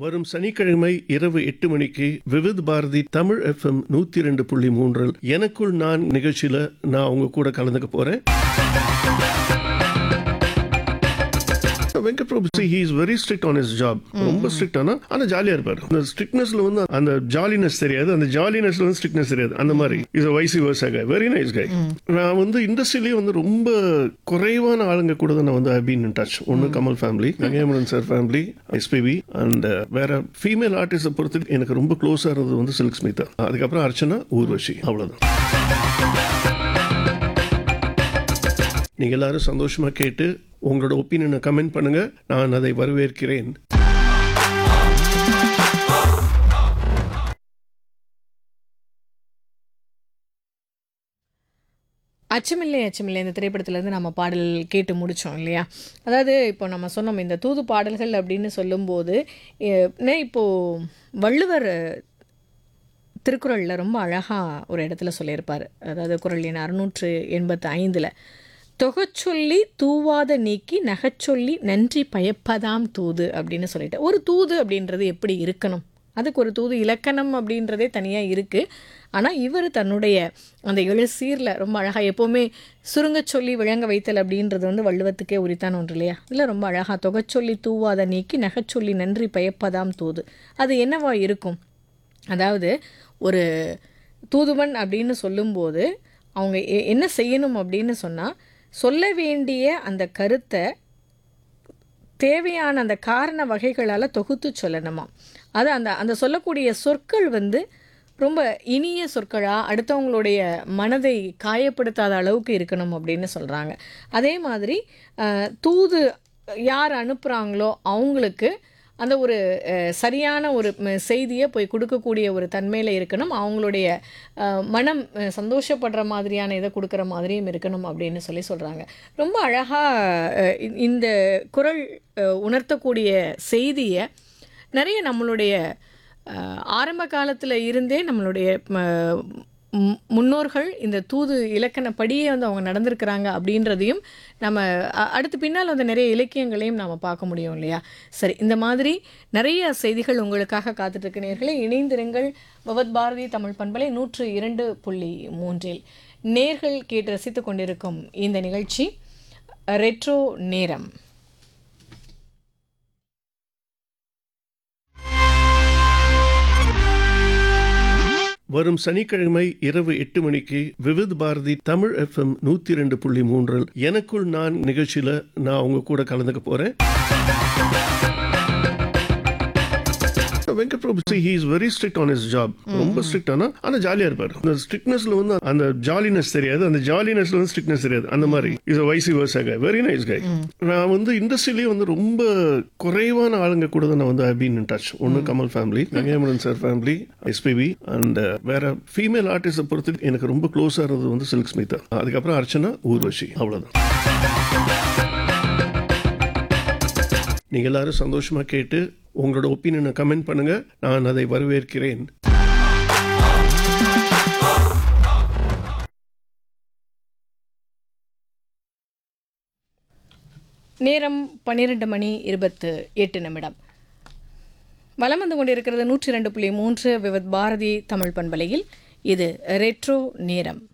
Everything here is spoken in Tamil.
வரும் சனிக்கிழமை இரவு எட்டு மணிக்கு விவித் பாரதி தமிழ் எஃப்எம் நூத்தி ரெண்டு புள்ளி மூன்றில் எனக்குள் நான் நிகழ்ச்சியில நான் உங்க கூட கலந்துக்க போறேன் Venkat Prabhu see he is very strict on his job ரொம்ப ஸ்ட்ரிக்ட் ஆனா ஆனா ஜாலியா இருப்பாரு அந்த ஸ்ட்ரிக்ட்னஸ்ல வந்து அந்த ஜாலினஸ் தெரியாது அந்த ஜாலினஸ்ல வந்து ஸ்ட்ரிக்ட்னஸ் தெரியாது அந்த மாதிரி is vice versa guy very nice guy நான் வந்து இண்டஸ்ட்ரியிலேயே வந்து ரொம்ப குறைவான ஆளுங்க கூட தான் நான் வந்து ஐ பீன் இன் டச் ஒன்னு Kamal family Gangaiamaran sir family SPB and வேற ஃபீமேல் ஆர்டிஸ்ட பொறுத்து எனக்கு ரொம்ப க்ளோஸா இருந்தது வந்து சில்க் ஸ்மிதா அதுக்கப்புறம் அர்ச்சனா ஊர்வஷி அவ்வளவுதான் நீங்க எல்லாரும் சந்தோஷமா கேட்டு உங்களோட ஒப்பீனியனை கமெண்ட் பண்ணுங்க நான் அதை வரவேற்கிறேன் அச்சமில்லை அச்சமில்லை இந்த திரைப்படத்துலேருந்து நம்ம பாடல் கேட்டு முடித்தோம் இல்லையா அதாவது இப்போ நம்ம சொன்னோம் இந்த தூது பாடல்கள் அப்படின்னு சொல்லும்போது எ- நே இப்போது வள்ளுவர் திருக்குறளில் ரொம்ப அழகாக ஒரு இடத்துல சொல்லியிருப்பார் அதாவது குறள் எண் அறுநூற்று எண்பத்து ஐந்தில் தொகச்சொல்லி தூவாத நீக்கி நகைச்சொல்லி நன்றி பயப்பதாம் தூது அப்படின்னு சொல்லிட்டு ஒரு தூது அப்படின்றது எப்படி இருக்கணும் அதுக்கு ஒரு தூது இலக்கணம் அப்படின்றதே தனியாக இருக்குது ஆனால் இவர் தன்னுடைய அந்த எழுசீரில் ரொம்ப அழகாக எப்போவுமே சுருங்கச் சொல்லி விளங்க வைத்தல் அப்படின்றது வந்து வள்ளுவத்துக்கே உரித்தான ஒன்று இல்லையா இதில் ரொம்ப அழகாக தொகைச்சொல்லி தூவாத நீக்கி நகைச்சொல்லி நன்றி பயப்பதாம் தூது அது என்னவா இருக்கும் அதாவது ஒரு தூதுவன் அப்படின்னு சொல்லும்போது அவங்க எ- என்ன செய்யணும் அப்படின்னு சொன்னால் சொல்ல வேண்டிய அந்த கருத்தை தேவையான அந்த காரண வகைகளால் தொகுத்து சொல்லணுமா அது அந்த அந்த சொல்லக்கூடிய சொற்கள் வந்து ரொம்ப இனிய சொற்களா அடுத்தவங்களுடைய மனதை காயப்படுத்தாத அளவுக்கு இருக்கணும் அப்படின்னு சொல்கிறாங்க அதே மாதிரி அஹ், தூது யார் அனுப்புகிறாங்களோ அவங்களுக்கு அந்த ஒரு அஹ், சரியான ஒரு ம- செய்தியை போய் கொடுக்கக்கூடிய ஒரு தன்மையில் இருக்கணும் அவங்களுடைய அஹ், மனம் அஹ், சந்தோஷப்படுற மாதிரியான இதை கொடுக்குற மாதிரியும் இருக்கணும் அப்படின்னு சொல்லி சொல்கிறாங்க ரொம்ப அழகாக இந்த குரல் அஹ், உணர்த்தக்கூடிய செய்தியை நிறைய நம்மளுடைய அஹ், ஆரம்ப காலத்தில் இருந்தே நம்மளுடைய ம- ம், முன்னோர்கள் இந்த தூது இலக்கணப்படியே வந்து அவங்க நடந்திருக்கிறாங்க அப்படின்றதையும் நம்ம அ- அடுத்து பின்னால் வந்து நிறைய இலக்கியங்களையும் நாம் பார்க்க முடியும் இல்லையா சரி இந்த மாதிரி நிறைய செய்திகள் உங்களுக்காக காத்துட்ருக்கு நேர்களே இணைந்திருங்கள் பவத் பாரதி தமிழ் பண்பலை நூற்று இரண்டு புள்ளி மூன்றில் நேர்கள் கேட்டு ரசித்து கொண்டிருக்கும் இந்த நிகழ்ச்சி ரெட்ரோ நேரம் வரும் சனிக்கிழமை இரவு எட்டு மணிக்கு விவித் பாரதி தமிழ் எஃப்எம் நூத்தி ரெண்டு புள்ளி மூன்றில் எனக்குள் நான் நிகழ்ச்சியில நான் உங்க கூட கலந்துக்க போறேன் Venkat Prabhu see he is very strict on his job ரொம்ப ஸ்ட்ரிக்ட் ஆனா ஆனா ஜாலியா இருப்பாரு அந்த ஸ்ட்ரிக்ட்னஸ்ல வந்து அந்த ஜாலினஸ் தெரியாது அந்த ஜாலினஸ்ல வந்து ஸ்ட்ரிக்ட்னஸ் தெரியாது அந்த மாதிரி is vice versa guy very nice guy நான் வந்து இண்டஸ்ட்ரியிலேயே வந்து ரொம்ப குறைவான ஆளுங்க கூட தான் நான் வந்து ஐ பீன் இன் டச் ஒன்னு Kamal family Gangaiamaran sir family SPB and வேற ஃபீமேல் ஆர்டிஸ்ட பொறுத்து எனக்கு ரொம்ப க்ளோஸா இருந்தது வந்து சில்க் ஸ்மிதா அதுக்கப்புறம் அர்ச்சனா ஊர்வஷி அவ்வளவுதான் நீங்க எல்லாரும் சந்தோஷமா கேட்டு உங்களோட ஒப்பீனியனை கமெண்ட் பண்ணுங்க நான் அதை வரவேற்கிறேன் நேரம் பன்னிரெண்டு மணி இருபத்து எட்டு நிமிடம் வலம் வந்து கொண்டிருக்கிறது நூற்றி ரெண்டு புள்ளி மூன்று விவத் பாரதி தமிழ் பண்பலையில் இது ரெட்ரோ நேரம்